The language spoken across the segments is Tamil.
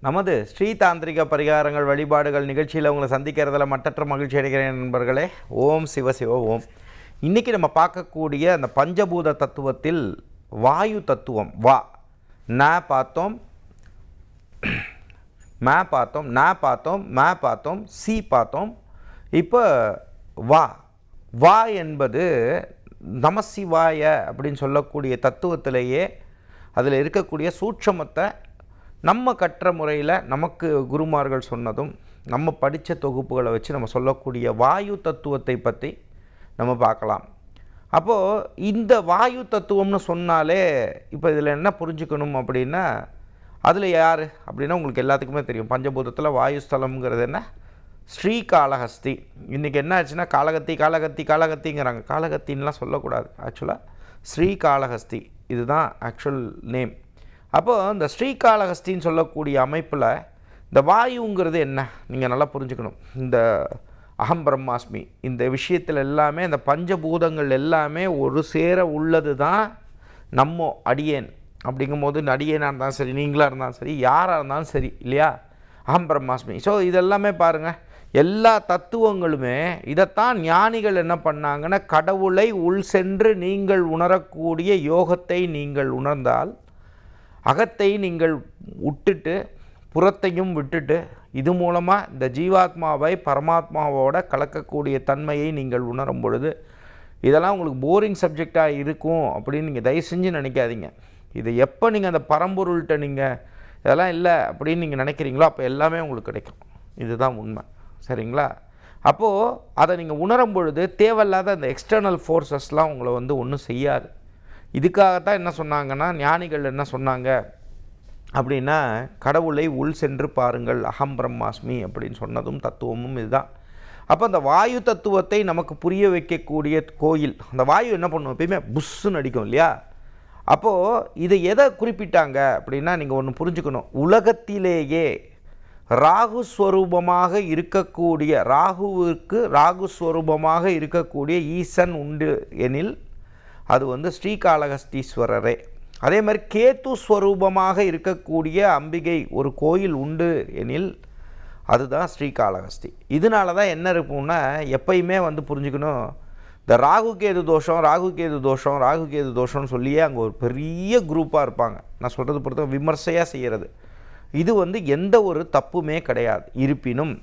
நமது ஸ்ரீ தாந்திரிக பரிகாரங்கள் வழிபாடுகள் நிகழ்ச்சியில் உங்களை சந்திக்கிறதுல மட்டற்ற மகிழ்ச்சி அடைகிறேன் நண்பர்களே ஓம் சிவ சிவ ஓம் இன்றைக்கி நம்ம பார்க்கக்கூடிய அந்த பஞ்சபூத தத்துவத்தில் வாயு தத்துவம் வா ந பார்த்தோம் மே பார்த்தோம் ந பார்த்தோம் மே பார்த்தோம் சி பார்த்தோம் இப்போ வா வா என்பது நமசிவாய அப்படின்னு சொல்லக்கூடிய தத்துவத்திலேயே அதில் இருக்கக்கூடிய சூட்சமத்தை நம்ம கற்ற முறையில் நமக்கு குருமார்கள் சொன்னதும் நம்ம படித்த தொகுப்புகளை வச்சு நம்ம சொல்லக்கூடிய வாயு தத்துவத்தை பற்றி நம்ம பார்க்கலாம் அப்போது இந்த வாயு தத்துவம்னு சொன்னாலே இப்போ இதில் என்ன புரிஞ்சுக்கணும் அப்படின்னா அதில் யார் அப்படின்னா உங்களுக்கு எல்லாத்துக்குமே தெரியும் பஞ்சபூதத்தில் வாயுஸ்தலம்ங்கிறது என்ன ஸ்ரீகாளஹஸ்தி இன்றைக்கி என்ன ஆச்சுன்னா காளகத்தி காளகத்தி காளகத்திங்கிறாங்க காளகத்தின்லாம் சொல்லக்கூடாது ஆக்சுவலாக ஸ்ரீகாளஹஸ்தி இதுதான் ஆக்சுவல் நேம் அப்போது இந்த ஸ்ரீகாளஹஸ்தின்னு சொல்லக்கூடிய அமைப்பில் இந்த வாயுங்கிறது என்ன நீங்கள் நல்லா புரிஞ்சுக்கணும் இந்த அகம் பிரம்மாஸ்மி இந்த விஷயத்தில் எல்லாமே இந்த பஞ்சபூதங்கள் எல்லாமே ஒரு சேர உள்ளது தான் நம்ம அடியேன் அப்படிங்கும்போது அடியேனாக இருந்தாலும் சரி நீங்களாக இருந்தாலும் சரி யாராக இருந்தாலும் சரி இல்லையா அகம் பிரம்மாஸ்மி ஸோ இதெல்லாமே பாருங்கள் எல்லா தத்துவங்களுமே இதைத்தான் ஞானிகள் என்ன பண்ணாங்கன்னா கடவுளை உள் சென்று நீங்கள் உணரக்கூடிய யோகத்தை நீங்கள் உணர்ந்தால் அகத்தை நீங்கள் விட்டுட்டு புறத்தையும் விட்டுட்டு இது மூலமாக இந்த ஜீவாத்மாவை பரமாத்மாவோட கலக்கக்கூடிய தன்மையை நீங்கள் உணரும் பொழுது இதெல்லாம் உங்களுக்கு போரிங் சப்ஜெக்டாக இருக்கும் அப்படின்னு நீங்கள் தயவு செஞ்சு நினைக்காதீங்க இது எப்போ நீங்கள் அந்த பரம்பொருள்கிட்ட நீங்கள் இதெல்லாம் இல்லை அப்படின்னு நீங்கள் நினைக்கிறீங்களோ அப்போ எல்லாமே உங்களுக்கு கிடைக்கும் இதுதான் உண்மை சரிங்களா அப்போது அதை நீங்கள் உணரும் பொழுது தேவையில்லாத அந்த எக்ஸ்டர்னல் ஃபோர்ஸஸ்லாம் உங்களை வந்து ஒன்றும் செய்யாது இதுக்காகத்தான் என்ன சொன்னாங்கன்னா ஞானிகள் என்ன சொன்னாங்க அப்படின்னா கடவுளை உள் சென்று பாருங்கள் அகம் பிரம்மாஸ்மி அப்படின்னு சொன்னதும் தத்துவமும் இதுதான் அப்போ அந்த வாயு தத்துவத்தை நமக்கு புரிய வைக்கக்கூடிய கோயில் அந்த வாயு என்ன பண்ணும் எப்பயுமே புஷ்ஷுன்னு அடிக்கும் இல்லையா அப்போது இதை எதை குறிப்பிட்டாங்க அப்படின்னா நீங்கள் ஒன்று புரிஞ்சுக்கணும் உலகத்திலேயே ராகு ஸ்வரூபமாக இருக்கக்கூடிய ராகுவிற்கு ராகு ஸ்வரூபமாக இருக்கக்கூடிய ஈசன் உண்டு எனில் அது வந்து ஸ்ரீகாளஹஸ்தீஸ்வரரே அதே மாதிரி கேத்து ஸ்வரூபமாக இருக்கக்கூடிய அம்பிகை ஒரு கோயில் உண்டு எனில் அதுதான் ஸ்ரீகாளஹஸ்தி இதனால தான் என்ன இருக்கும்னா எப்பயுமே வந்து புரிஞ்சுக்கணும் இந்த ராகு கேது தோஷம் ராகு கேது தோஷம் ராகு கேது தோஷம்னு சொல்லியே அங்கே ஒரு பெரிய குரூப்பாக இருப்பாங்க நான் சொல்கிறது பொறுத்த விமர்சையாக செய்கிறது இது வந்து எந்த ஒரு தப்புமே கிடையாது இருப்பினும்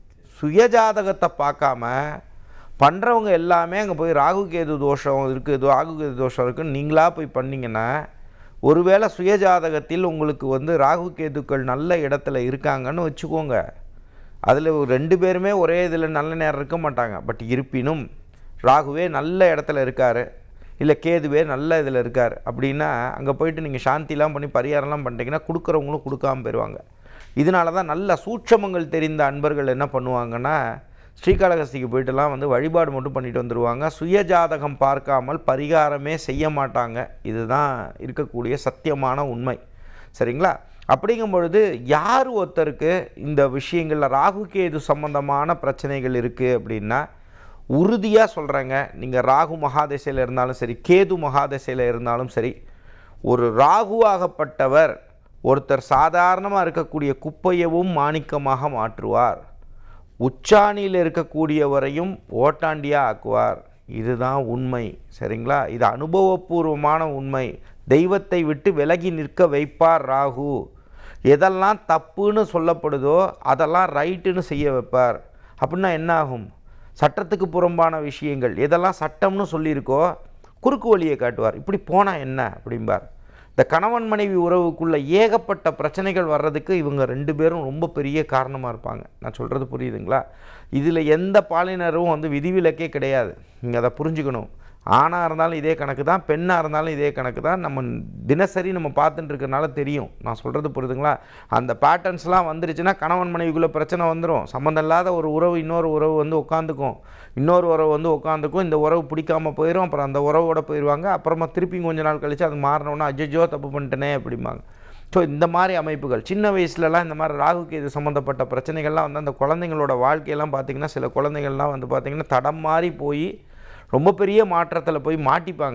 சுயஜாதகத்தை பார்க்காம பண்ணுறவங்க எல்லாமே அங்கே போய் ராகு கேது தோஷம் இருக்குது ராகு கேது தோஷம் இருக்குன்னு நீங்களாக போய் பண்ணிங்கன்னா ஒருவேளை சுயஜாதகத்தில் உங்களுக்கு வந்து ராகு கேதுக்கள் நல்ல இடத்துல இருக்காங்கன்னு வச்சுக்கோங்க அதில் ரெண்டு பேருமே ஒரே இதில் நல்ல நேரம் இருக்க மாட்டாங்க பட் இருப்பினும் ராகுவே நல்ல இடத்துல இருக்கார் இல்லை கேதுவே நல்ல இதில் இருக்கார் அப்படின்னா அங்கே போயிட்டு நீங்கள் சாந்திலாம் பண்ணி பரிகாரம்லாம் பண்ணிட்டீங்கன்னா கொடுக்குறவங்களும் கொடுக்காம போயிடுவாங்க இதனால தான் நல்ல சூட்சமங்கள் தெரிந்த அன்பர்கள் என்ன பண்ணுவாங்கன்னா ஸ்ரீகாளஹஸ்திக்கு போயிட்டுலாம் வந்து வழிபாடு மட்டும் பண்ணிட்டு வந்துடுவாங்க சுயஜாதகம் பார்க்காமல் பரிகாரமே செய்ய மாட்டாங்க இதுதான் இருக்கக்கூடிய சத்தியமான உண்மை சரிங்களா அப்படிங்கும் பொழுது யார் ஒருத்தருக்கு இந்த விஷயங்களில் ராகு கேது சம்பந்தமான பிரச்சனைகள் இருக்குது அப்படின்னா உறுதியாக சொல்கிறேங்க நீங்கள் ராகு மகாதசையில் இருந்தாலும் சரி கேது மகாதசையில் இருந்தாலும் சரி ஒரு ராகுவாகப்பட்டவர் ஒருத்தர் சாதாரணமாக இருக்கக்கூடிய குப்பையவும் மாணிக்கமாக மாற்றுவார் உச்சாணியில் இருக்கக்கூடியவரையும் ஓட்டாண்டியாக ஆக்குவார் இதுதான் உண்மை சரிங்களா இது அனுபவபூர்வமான உண்மை தெய்வத்தை விட்டு விலகி நிற்க வைப்பார் ராகு எதெல்லாம் தப்புன்னு சொல்லப்படுதோ அதெல்லாம் ரைட்டுன்னு செய்ய வைப்பார் அப்படின்னா என்ன ஆகும் சட்டத்துக்கு புறம்பான விஷயங்கள் எதெல்லாம் சட்டம்னு சொல்லியிருக்கோ குறுக்கு வழியை காட்டுவார் இப்படி போனால் என்ன அப்படிம்பார் இந்த கணவன் மனைவி உறவுக்குள்ளே ஏகப்பட்ட பிரச்சனைகள் வர்றதுக்கு இவங்க ரெண்டு பேரும் ரொம்ப பெரிய காரணமாக இருப்பாங்க நான் சொல்கிறது புரியுதுங்களா இதில் எந்த பாலினரும் வந்து விதிவிலக்கே கிடையாது நீங்கள் அதை புரிஞ்சுக்கணும் ஆணாக இருந்தாலும் இதே கணக்கு தான் பெண்ணாக இருந்தாலும் இதே கணக்கு தான் நம்ம தினசரி நம்ம பார்த்துட்டு இருக்கறனால தெரியும் நான் சொல்கிறது புரியுதுங்களா அந்த பேட்டர்ன்ஸ்லாம் வந்துருச்சுன்னா கணவன் மனைவிக்குள்ளே பிரச்சனை வந்துடும் சம்மந்தம் இல்லாத ஒரு உறவு இன்னொரு உறவு வந்து உட்காந்துக்கும் இன்னொரு உறவு வந்து உட்காந்துக்கும் இந்த உறவு பிடிக்காம போயிடும் அப்புறம் அந்த உறவோட போயிடுவாங்க அப்புறமா திருப்பி கொஞ்ச நாள் கழித்து அது மாறினோன்னா அஜ்ஜோ தப்பு பண்ணிட்டேனே அப்படிம்பாங்க ஸோ இந்த மாதிரி அமைப்புகள் சின்ன வயசுலலாம் இந்த மாதிரி ராகுக்கு இது சம்மந்தப்பட்ட பிரச்சனைகள்லாம் வந்து அந்த குழந்தைங்களோட வாழ்க்கையெல்லாம் பார்த்திங்கன்னா சில குழந்தைகள்லாம் வந்து பார்த்திங்கன்னா தடம் மாறி போய் ரொம்ப பெரிய மாற்றத்தில் போய் மாட்டிப்பாங்க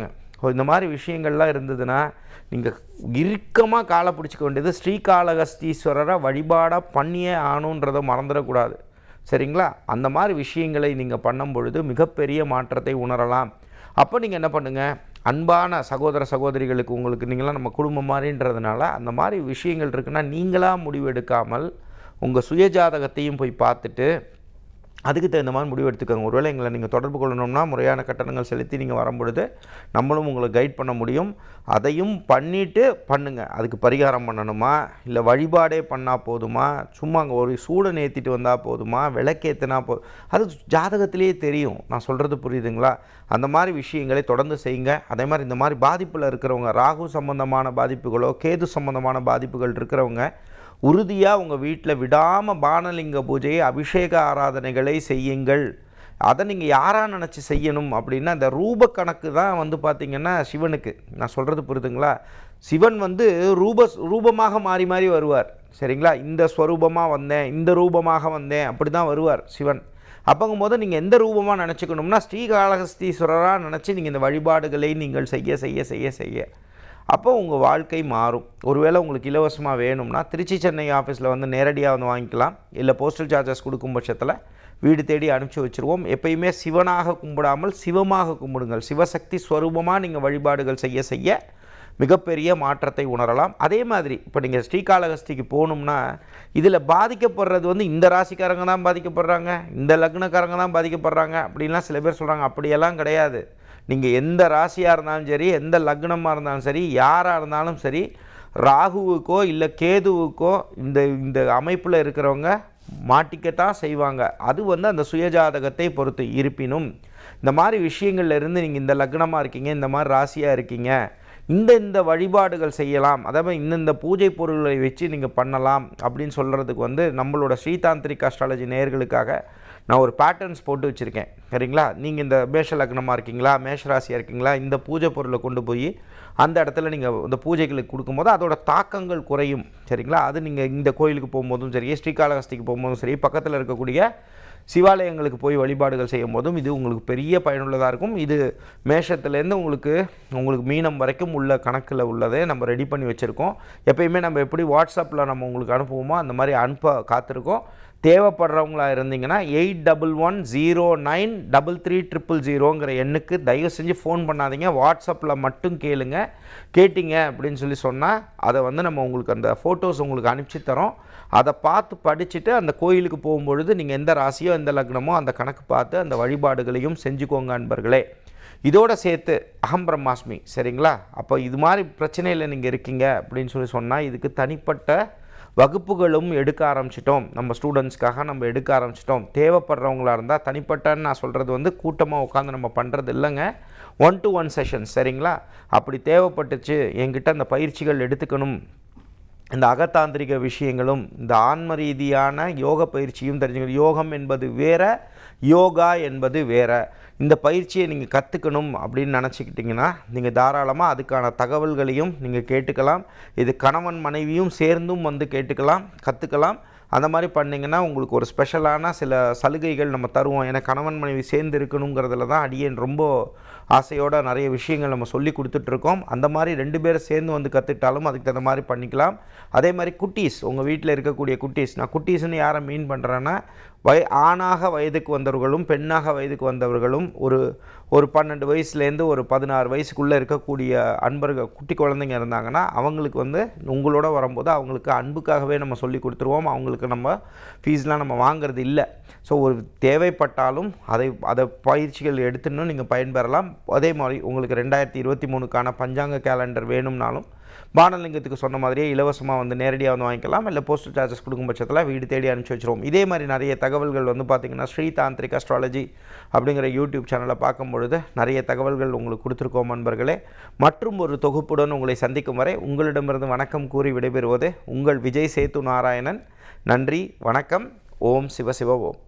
ஸோ இந்த மாதிரி விஷயங்கள்லாம் இருந்ததுன்னா நீங்கள் இறுக்கமாக காலை பிடிச்சிக்க வேண்டியது ஸ்ரீகாளஹஸ்தீஸ்வரரை வழிபாடாக பண்ணியே ஆகணுன்றதை மறந்துடக்கூடாது சரிங்களா அந்த மாதிரி விஷயங்களை நீங்கள் பண்ணும் பொழுது மிகப்பெரிய மாற்றத்தை உணரலாம் அப்போ நீங்கள் என்ன பண்ணுங்கள் அன்பான சகோதர சகோதரிகளுக்கு உங்களுக்கு நீங்களாம் நம்ம குடும்பம் மாதிரின்றதுனால அந்த மாதிரி விஷயங்கள் இருக்குன்னா நீங்களாக முடிவு எடுக்காமல் உங்கள் சுயஜாதகத்தையும் போய் பார்த்துட்டு அதுக்கு தகுந்த மாதிரி முடிவு எடுத்துக்கோங்க ஒருவேளை எங்களை நீங்கள் தொடர்பு கொள்ளணும்னா முறையான கட்டணங்கள் செலுத்தி நீங்கள் வரும்பொழுது நம்மளும் உங்களை கைட் பண்ண முடியும் அதையும் பண்ணிவிட்டு பண்ணுங்கள் அதுக்கு பரிகாரம் பண்ணணுமா இல்லை வழிபாடே பண்ணால் போதுமா சும்மா அங்கே ஒரு சூடை ஏற்றிட்டு வந்தால் போதுமா விளக்கேற்றினா போ அது ஜாதகத்திலேயே தெரியும் நான் சொல்கிறது புரியுதுங்களா அந்த மாதிரி விஷயங்களை தொடர்ந்து செய்யுங்க அதே மாதிரி இந்த மாதிரி பாதிப்பில் இருக்கிறவங்க ராகு சம்பந்தமான பாதிப்புகளோ கேது சம்பந்தமான பாதிப்புகள் இருக்கிறவங்க உறுதியாக உங்கள் வீட்டில் விடாமல் பானலிங்க பூஜையை அபிஷேக ஆராதனைகளை செய்யுங்கள் அதை நீங்கள் யாராக நினச்சி செய்யணும் அப்படின்னா இந்த ரூப கணக்கு தான் வந்து பார்த்திங்கன்னா சிவனுக்கு நான் சொல்கிறது புரியுதுங்களா சிவன் வந்து ரூப ரூபமாக மாறி மாறி வருவார் சரிங்களா இந்த ஸ்வரூபமாக வந்தேன் இந்த ரூபமாக வந்தேன் அப்படி தான் வருவார் சிவன் அப்போங்கும் போது நீங்கள் எந்த ரூபமாக நினச்சிக்கணும்னா ஸ்ரீகாளஹஸ்தீஸ்வரராக நினச்சி நீங்கள் இந்த வழிபாடுகளை நீங்கள் செய்ய செய்ய செய்ய செய்ய அப்போ உங்கள் வாழ்க்கை மாறும் ஒருவேளை உங்களுக்கு இலவசமாக வேணும்னா திருச்சி சென்னை ஆஃபீஸில் வந்து நேரடியாக வந்து வாங்கிக்கலாம் இல்லை போஸ்டல் சார்ஜஸ் கொடுக்கும் பட்சத்தில் வீடு தேடி அனுப்பிச்சி வச்சுருவோம் எப்பயுமே சிவனாக கும்பிடாமல் சிவமாக கும்பிடுங்கள் சிவசக்தி ஸ்வரூபமாக நீங்கள் வழிபாடுகள் செய்ய செய்ய மிகப்பெரிய மாற்றத்தை உணரலாம் அதே மாதிரி இப்போ நீங்கள் ஸ்ரீகாளஹஸ்திக்கு போகணும்னா இதில் பாதிக்கப்படுறது வந்து இந்த ராசிக்காரங்க தான் பாதிக்கப்படுறாங்க இந்த லக்னக்காரங்க தான் பாதிக்கப்படுறாங்க அப்படின்லாம் சில பேர் சொல்கிறாங்க அப்படியெல்லாம் கிடையாது நீங்கள் எந்த ராசியாக இருந்தாலும் சரி எந்த லக்னமாக இருந்தாலும் சரி யாராக இருந்தாலும் சரி ராகுவுக்கோ இல்லை கேதுவுக்கோ இந்த இந்த அமைப்பில் இருக்கிறவங்க மாட்டிக்கத்தான் செய்வாங்க அது வந்து அந்த சுயஜாதகத்தை பொறுத்து இருப்பினும் இந்த மாதிரி விஷயங்கள்ல இருந்து நீங்கள் இந்த லக்னமாக இருக்கீங்க இந்த மாதிரி ராசியாக இருக்கீங்க இந்த இந்த வழிபாடுகள் செய்யலாம் அதாவது இந்தந்த பூஜை பொருள்களை வச்சு நீங்கள் பண்ணலாம் அப்படின்னு சொல்கிறதுக்கு வந்து நம்மளோட ஸ்ரீதாந்திரிக் அஸ்ட்ராலஜி நேயர்களுக்காக நான் ஒரு பேட்டர்ன்ஸ் போட்டு வச்சுருக்கேன் சரிங்களா நீங்கள் இந்த மேஷ லக்னமாக இருக்கீங்களா மேஷ ராசியாக இருக்கீங்களா இந்த பூஜை பொருளை கொண்டு போய் அந்த இடத்துல நீங்கள் இந்த பூஜைகளுக்கு கொடுக்கும்போது அதோட தாக்கங்கள் குறையும் சரிங்களா அது நீங்கள் இந்த கோயிலுக்கு போகும்போதும் சரி ஸ்ரீகாளஹஸ்திக்கு போகும்போதும் சரி பக்கத்தில் இருக்கக்கூடிய சிவாலயங்களுக்கு போய் வழிபாடுகள் செய்யும் போதும் இது உங்களுக்கு பெரிய பயனுள்ளதாக இருக்கும் இது மேஷத்துலேருந்து உங்களுக்கு உங்களுக்கு மீனம் வரைக்கும் உள்ள கணக்கில் உள்ளதை நம்ம ரெடி பண்ணி வச்சுருக்கோம் எப்பயுமே நம்ம எப்படி வாட்ஸ்அப்பில் நம்ம உங்களுக்கு அனுப்புவோமோ அந்த மாதிரி அனுப்ப காத்திருக்கோம் தேவைப்படுறவங்களா இருந்தீங்கன்னா eight double one zero nine double three triple ஜீரோங்கிற எண்ணுக்கு தயவு செஞ்சு ஃபோன் பண்ணாதீங்க வாட்ஸ்அப்பில் மட்டும் கேளுங்க கேட்டிங்க அப்படின்னு சொல்லி சொன்னால் அதை வந்து நம்ம உங்களுக்கு அந்த ஃபோட்டோஸ் உங்களுக்கு அனுப்பிச்சி தரோம் அதை பார்த்து படிச்சுட்டு அந்த கோயிலுக்கு போகும்பொழுது நீங்கள் எந்த ராசியோ எந்த லக்னமோ அந்த கணக்கு பார்த்து அந்த வழிபாடுகளையும் செஞ்சுக்கோங்க அன்பர்களே இதோட சேர்த்து அகம் பிரம்மாஸ்மி சரிங்களா அப்போ இது மாதிரி பிரச்சனையில் நீங்கள் இருக்கீங்க அப்படின்னு சொல்லி சொன்னால் இதுக்கு தனிப்பட்ட வகுப்புகளும் எடுக்க ஆரம்பிச்சிட்டோம் நம்ம ஸ்டூடெண்ட்ஸ்க்காக நம்ம எடுக்க ஆரம்பிச்சிட்டோம் தேவைப்படுறவங்களா இருந்தால் தனிப்பட்டன்னு நான் சொல்கிறது வந்து கூட்டமாக உட்காந்து நம்ம பண்ணுறது இல்லைங்க ஒன் டு ஒன் செஷன்ஸ் சரிங்களா அப்படி தேவைப்பட்டுச்சு என்கிட்ட அந்த பயிற்சிகள் எடுத்துக்கணும் இந்த அகத்தாந்திரிக விஷயங்களும் இந்த ஆன்ம ரீதியான யோக பயிற்சியும் தெரிஞ்சுக்கணும் யோகம் என்பது வேற யோகா என்பது வேற இந்த பயிற்சியை நீங்கள் கற்றுக்கணும் அப்படின்னு நினச்சிக்கிட்டிங்கன்னா நீங்கள் தாராளமாக அதுக்கான தகவல்களையும் நீங்கள் கேட்டுக்கலாம் இது கணவன் மனைவியும் சேர்ந்தும் வந்து கேட்டுக்கலாம் கற்றுக்கலாம் அந்த மாதிரி பண்ணிங்கன்னா உங்களுக்கு ஒரு ஸ்பெஷலான சில சலுகைகள் நம்ம தருவோம் ஏன்னா கணவன் மனைவி சேர்ந்து இருக்கணுங்கிறதுல தான் அடியேன் ரொம்ப ஆசையோட நிறைய விஷயங்கள் நம்ம சொல்லி கொடுத்துட்ருக்கோம் அந்த மாதிரி ரெண்டு பேரும் சேர்ந்து வந்து கற்றுக்கிட்டாலும் அதுக்கு தகுந்த மாதிரி பண்ணிக்கலாம் அதே மாதிரி குட்டீஸ் உங்கள் வீட்டில் இருக்கக்கூடிய குட்டீஸ் நான் குட்டீஸ்னு யாரை மீன் பண்ணுறேன்னா வய ஆணாக வயதுக்கு வந்தவர்களும் பெண்ணாக வயதுக்கு வந்தவர்களும் ஒரு ஒரு பன்னெண்டு வயசுலேருந்து ஒரு பதினாறு வயசுக்குள்ளே இருக்கக்கூடிய அன்பர்கள் குட்டி குழந்தைங்க இருந்தாங்கன்னா அவங்களுக்கு வந்து உங்களோட வரும்போது அவங்களுக்கு அன்புக்காகவே நம்ம சொல்லி கொடுத்துருவோம் அவங்களுக்கு நம்ம ஃபீஸ்லாம் நம்ம வாங்குறது இல்லை ஸோ ஒரு தேவைப்பட்டாலும் அதை அதை பயிற்சிகள் எடுத்துன்னு நீங்கள் பயன்பெறலாம் அதே மாதிரி உங்களுக்கு ரெண்டாயிரத்தி இருபத்தி மூணுக்கான பஞ்சாங்க கேலண்டர் வேணும்னாலும் பானலிங்கத்துக்கு சொன்ன மாதிரியே இலவசமாக வந்து நேரடியாக வந்து வாங்கிக்கலாம் இல்லை போஸ்டல் சார்ஜஸ் கொடுக்கும் பட்சத்தில் வீடு தேடி அனுப்பிச்சி வச்சிருவோம் இதே மாதிரி நிறைய தகவல்கள் வந்து பார்த்திங்கன்னா ஸ்ரீ தாந்திரிக் அஸ்ட்ராலஜி அப்படிங்கிற யூடியூப் சேனலை பார்க்கும் பொழுது நிறைய தகவல்கள் உங்களுக்கு கொடுத்துருக்கோம் நண்பர்களே மற்றும் ஒரு தொகுப்புடன் உங்களை சந்திக்கும் வரை உங்களிடமிருந்து வணக்கம் கூறி விடைபெறுவது உங்கள் விஜய் சேத்து நாராயணன் நன்றி வணக்கம் ஓம் சிவ சிவ ஓம்